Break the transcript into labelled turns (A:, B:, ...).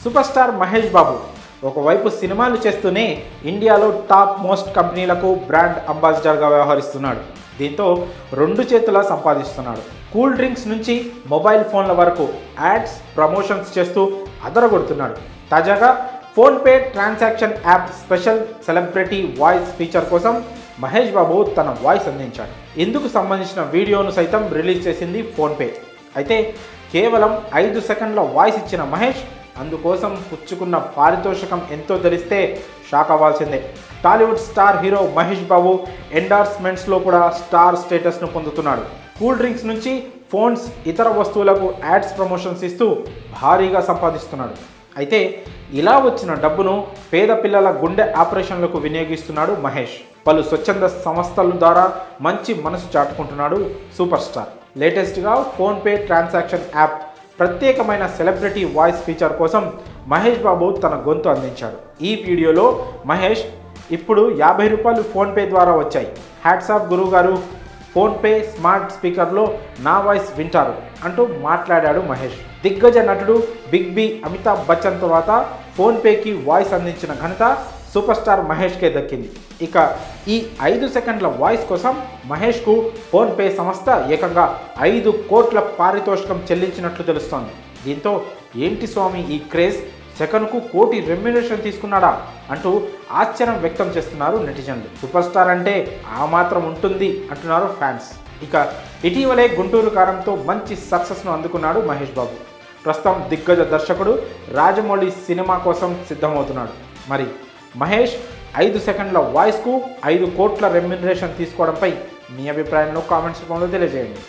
A: super star Mahesh బాబు ఒకవైపు సినిమాలు చేస్తూనే ఇండియాలో టాప్ మోస్ట్ కంపెనీలకు బ్రాండ్ అంబాసిడర్గా వ్యవహరిస్తున్నాడు దీంతో రెండు చేతులా సంపాదిస్తున్నాడు కూల్ డ్రింక్స్ నుంచి మొబైల్ ఫోన్ల వరకు యాడ్స్ ప్రమోషన్స్ చేస్తూ అదరగొడుతున్నాడు తాజాగా PhonePe transaction app special celebrity voice feature కోసం మహేష్ బాబు తన వాయిస్ అందించాడు ఇందుకు సంబంధించిన వీడియోను సైతం రిలీజ్ చేసింది ఫోన్పే అయితే కేవలం ఐదు సెకండ్ల వాయిస్ ఇచ్చిన మహేష్ అందుకోసం పుచ్చుకున్న పారితోషికం ఎంతో తెలిస్తే షాక్ అవ్వాల్సిందే Tollywood star hero Mahesh Babu ఎండార్స్మెంట్స్లో కూడా స్టార్ స్టేటస్ను పొందుతున్నాడు కూల్ డ్రింక్స్ నుంచి ఫోన్స్ ఇతర వస్తువులకు యాడ్స్ ప్రమోషన్స్ ఇస్తూ భారీగా సంపాదిస్తున్నాడు అయితే ఇలా వచ్చిన డబ్బును పేద పిల్లల గుండె ఆపరేషన్లకు వినియోగిస్తున్నాడు మహేష్ పలు స్వచ్ఛంద సంస్థల ద్వారా మంచి మనసు చాటుకుంటున్నాడు సూపర్ స్టార్ లేటెస్ట్గా ఫోన్పే ట్రాన్సాక్షన్ యాప్ ప్రత్యేకమైన సెలబ్రిటీ వాయిస్ ఫీచర్ కోసం మహేష్ బాబు తన గొంతు అందించాడు ఈ వీడియోలో మహేష్ ఇప్పుడు యాభై రూపాయలు ఫోన్పే ద్వారా వచ్చాయి హ్యాట్సాప్ గురువు గారు ఫోన్పే స్మార్ట్ స్పీకర్లో నా వాయిస్ వింటారు అంటూ మాట్లాడాడు మహేష్ దిగ్గజ నటుడు బిగ్ బి అమితాబ్ బచ్చన్ తర్వాత ఫోన్పేకి వాయిస్ అందించిన ఘనత సూపర్ స్టార్ మహేష్కే దక్కింది ఇక ఈ ఐదు సెకండ్ల వాయిస్ కోసం మహేష్కు ఫోన్పే సంస్థ ఏకంగా ఐదు కోట్ల పారితోషికం చెల్లించినట్లు తెలుస్తోంది దీంతో ఏంటి స్వామి ఈ క్రేజ్ సెకన్కు కోటి రెమ్యునేషన్ తీసుకున్నాడా అంటూ ఆశ్చర్యం వ్యక్తం చేస్తున్నారు నెటిజన్లు సూపర్ స్టార్ అంటే ఆ మాత్రం ఉంటుంది అంటున్నారు ఫ్యాన్స్ ఇక ఇటీవలే గుంటూరు కారంతో మంచి సక్సెస్ను అందుకున్నాడు మహేష్ బాబు ప్రస్తుతం దిగ్గజ దర్శకుడు రాజమౌళి సినిమా కోసం సిద్ధమవుతున్నాడు మరి మహేష్ ఐదు సెకండ్ల వాయిస్కు ఐదు కోట్ల రెమ్యునరేషన్ తీసుకోవడంపై మీ అభిప్రాయాలను కామెంట్స్ రూపంలో తెలియజేయండి